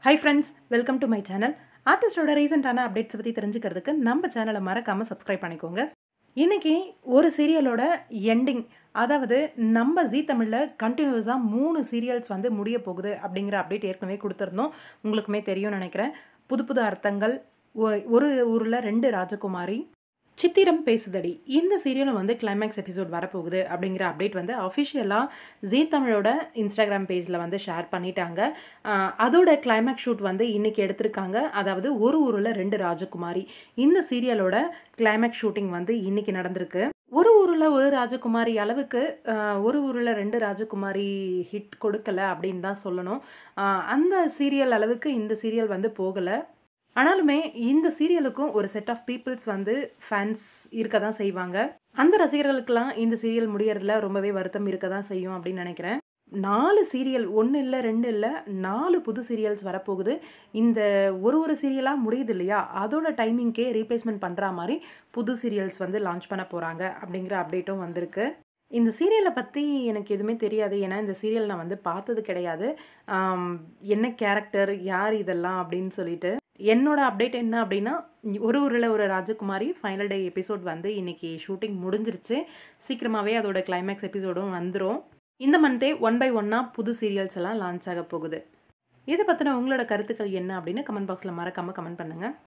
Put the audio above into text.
high friends welcome to my channel ஆர்டிஸ்டோட ரீசெண்டான updates பற்றி தெரிஞ்சுக்கிறதுக்கு நம்ம சேனலை மறக்காமல் சப்ஸ்கிரைப் பண்ணிக்கோங்க இன்றைக்கி ஒரு சீரியலோட எண்டிங் அதாவது நம்ம ஜீ தமிழில் கண்டினியூஸாக மூணு சீரியல்ஸ் வந்து முடிய போகுது அப்படிங்கிற அப்டேட் ஏற்கனவே கொடுத்துருந்தோம் உங்களுக்குமே தெரியும்னு நினைக்கிறேன் புது புது அர்த்தங்கள் ஒ- ஒரு ஊரில் ரெண்டு ராஜகுமாரி சித்திரம் பேசுதடி இந்த சீரியலும் வந்து கிளைமேக்ஸ் எபிசோட் வரப்போகுது அப்படிங்கிற அப்டேட் வந்து அஃபிஷியலாக ஜீ தமிழோட இன்ஸ்டாகிராம் பேஜில் வந்து ஷேர் பண்ணிட்டாங்க ஆஹ் அதோட கிளைமேக்ஸ் ஷூட் வந்து இன்னைக்கு எடுத்திருக்காங்க அதாவது ஒரு ஊரில் ரெண்டு ராஜகுமாரி இந்த சீரியலோட கிளைமேக்ஸ் ஷூட்டிங் வந்து இன்னைக்கு நடந்திருக்கு ஒரு ஊரில் ஒரு ராஜகுமாரி அளவுக்கு ஆஹ் ஒரு ஊரில் ரெண்டு ராஜகுமாரி ஹிட் கொடுக்கல அப்படின்னு தான் சொல்லணும் ஆஹ் அந்த சீரியல் அளவுக்கு இந்த சீரியல் வந்து போகலை ஆனாலுமே இந்த சீரியலுக்கும் ஒரு செட் ஆஃப் பீப்புள்ஸ் வந்து ஃபேன்ஸ் இருக்க தான் செய்வாங்க அந்த ரசிகர்களுக்கெல்லாம் இந்த சீரியல் முடியறதுல ரொம்பவே வருத்தம் இருக்க தான் செய்யும் அப்படின்னு நினைக்கிறேன் நாலு சீரியல் ஒன்று இல்லை ரெண்டு இல்லை நாலு புது சீரியல்ஸ் வரப்போகுது இந்த ஒரு ஒரு சீரியலாக முடியுது இல்லையா அதோட டைமிங்க்கே ரீப்ளேஸ்மெண்ட் பண்ணுற மாதிரி புது சீரியல்ஸ் வந்து லான்ச் பண்ண போகிறாங்க அப்படிங்கிற அப்டேட்டும் வந்திருக்கு இந்த சீரியலை பற்றி எனக்கு எதுவுமே தெரியாது ஏன்னா இந்த சீரியல் நான் வந்து பார்த்தது கிடையாது ஆம், என்ன கேரக்டர் யார் இதெல்லாம் அப்படின்னு சொல்லிட்டு என்னோட அப்டேட் என்ன அப்படின்னா ஒரு ஊரில் ஒரு ராஜகுமாரி ஃபைனல் டே எபிசோட் வந்து இன்னைக்கு ஷூட்டிங் முடிஞ்சிருச்சு சீக்கிரமாகவே அதோட கிளைமேக்ஸ் எபிசோடும் வந்துடும் இந்த மந்த்தே ஒன் பை ஒன்னாக புது சீரியல்ஸ் எல்லாம் லான்ச் ஆக போகுது இதை பற்றின உங்களோட கருத்துக்கள் என்ன அப்படின்னு கமெண்ட் பாக்ஸில் மறக்காமல் கமெண்ட் பண்ணுங்கள்